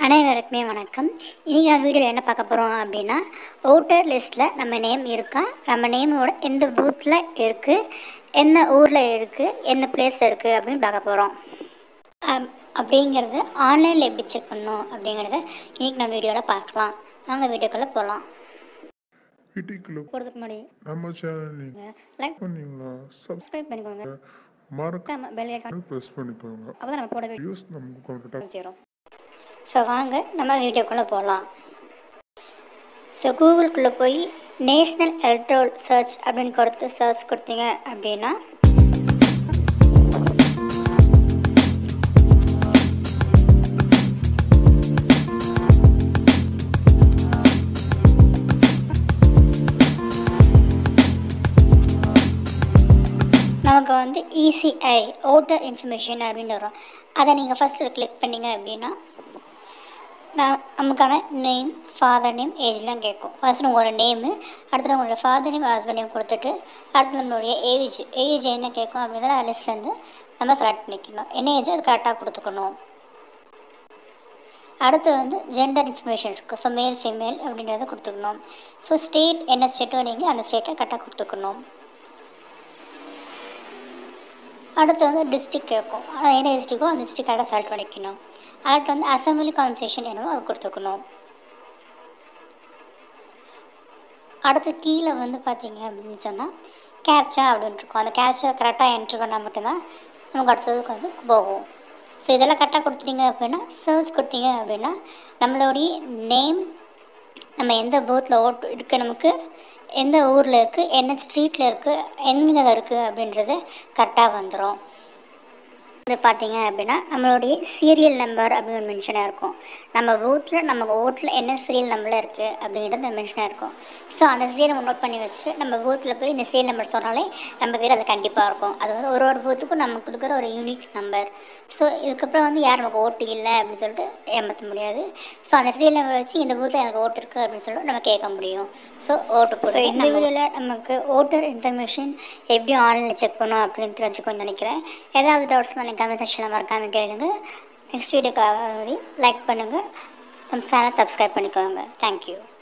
அனைவருக்குமே வணக்கம் இன்றைக்கி நான் வீடியோவில் என்ன பார்க்க போகிறோம் அப்படின்னா ஓட்டர் லிஸ்ட்டில் நம்ம நேம் இருக்கா நம்ம நேமோட எந்த பூத்தில் இருக்குது எந்த ஊரில் இருக்குது எந்த பிளேஸில் இருக்குது அப்படின்னு பார்க்க போகிறோம் அப்படிங்கிறது ஆன்லைனில் எப்படி செக் பண்ணணும் அப்படிங்கிறத இன்றைக்கி நம்ம வீடியோவில் பார்க்கலாம் வாங்க வீடியோக்குள்ளே போகலாம் வீட்டுக்குள்ள போகிறதுக்கு முன்னாடி நம்ம சேனல் நீங்க லைக் பண்ணீங்களா சப்ஸ்கிரைப் பண்ணிக்கோங்க மறக்காம பெல் ஐக்கான் ப்ரெஸ் பண்ணிக்கோங்க அப்போ தான் நம்ம போட வியூஸ் நமக்கு கரெக்டாக செய்கிறோம் ஸோ வாங்க நம்ம வீடியோக்குள்ளே போகலாம் ஸோ கூகுளுக்குள்ளே போய் நேஷ்னல் எலக்ட்ரோல் சர்ச் அப்படின்னு கொடுத்து சர்ச் கொடுத்தீங்க அப்படின்னா நமக்கு வந்து இசிஐ ஓட்டர் இன்ஃபர்மேஷன் அப்படின்னு வரும் அதை நீங்கள் ஃபஸ்ட்டு கிளிக் பண்ணீங்க அப்படின்னா நான் நமக்கான நேம் ஃபாதர் நேம் ஏஜ்லாம் கேட்கும் ஃபஸ்ட்டு உங்களோட நேமு அடுத்து உங்களோட ஃபாதர் நேம் ஹஸ்பண்ட் நேம் கொடுத்துட்டு அடுத்து நம்மளுடைய ஏஜ் ஏஜ் என்ன கேட்கும் அப்படின்றத லிஸ்ட்லேருந்து நம்ம செலக்ட் பண்ணிக்கணும் என்ன ஏஜ் அது கரெக்டாக கொடுத்துக்கணும் அடுத்து வந்து ஜெண்டர் இன்ஃபர்மேஷன் இருக்குது ஸோ மேல் ஃபீமேல் அப்படின்றத கொடுத்துக்கணும் ஸோ ஸ்டேட் என்ன ஸ்டேட்டோ நீங்கள் அந்த ஸ்டேட்டை கரெக்டாக கொடுத்துக்கணும் அடுத்து வந்து டிஸ்ட்ரிக் கேட்கும் ஆனால் என்ன டிஸ்ட்ரிக்கோ அந்த டிஸ்ட்ரிக் கரெக்டாக செலக்ட் பண்ணிக்கணும் அடுத்து வந்து அசம்பிளி கான்வர்சேஷன் என்னவோ அது கொடுத்துக்கணும் அடுத்து கீழே வந்து பார்த்தீங்க அப்படின்னு சொன்னால் கேப்சா அப்படின்னு இருக்கும் அந்த கேப்சா கரெக்டாக என்ட்ரு பண்ணால் மட்டும்தான் நமக்கு அடுத்ததுக்கு வந்து போகும் ஸோ இதெல்லாம் கரெக்டாக கொடுத்துட்டீங்க அப்படின்னா சர்ச் கொடுத்தீங்க அப்படின்னா நம்மளுடைய நேம் நம்ம எந்த பூத்தில் ஓட்டு இருக்குது நமக்கு எந்த ஊரில் இருக்குது என்ன ஸ்ட்ரீட்டில் இருக்குது எங்கே இருக்குது அப்படின்றது கரெக்டாக வந்துடும் இது பார்த்தீங்க அப்படின்னா நம்மளுடைய சீரியல் நம்பர் அப்படின்னு ஒரு மென்ஷனாக இருக்கும் நம்ம பூத்தில் நம்ம ஓட்டில் என்ன சீரியல் நம்பரில் இருக்குது அப்படிங்கிறது மென்ஷனாக இருக்கும் ஸோ அந்த சீரியல் நோட் பண்ணி வச்சுட்டு நம்ம பூத்தில் போய் இந்த சீரியல் நம்பர் சொன்னாலே நம்ம பேர் அது கண்டிப்பாக இருக்கும் அது வந்து ஒரு ஒரு பூத்துக்கும் நம்ம கொடுக்குற ஒரு யூனிக் நம்பர் ஸோ இதுக்கப்புறம் வந்து யார் நமக்கு ஓட்டு இல்லை அப்படின்னு சொல்லிட்டு ஏமாற்ற முடியாது ஸோ அந்த சீரியல் நம்பர் வச்சு இந்த பூத்தில் எனக்கு ஓட்டு இருக்குது அப்படின்னு சொல்லிட்டு நம்ம கேட்க முடியும் ஸோ ஓட்டு போட்டு இந்த வீடியோவில் நமக்கு ஓட்டர் இன்ஃபர்மேஷன் எப்படி ஆன்லைனில் செக் பண்ணணும் அப்படின்னு தெரிஞ்சுக்கணும்னு நினைக்கிறேன் ஏதாவது டவுட்ஸ் நான் கமெண்ட் செக்ஷனில் மறக்காமல் கேளுங்க நெக்ஸ்ட் வீடியோக்காக லைக் பண்ணுங்கள் நம்ம சேனல் சப்ஸ்கிரைப் பண்ணிக்கோங்க தேங்க்யூ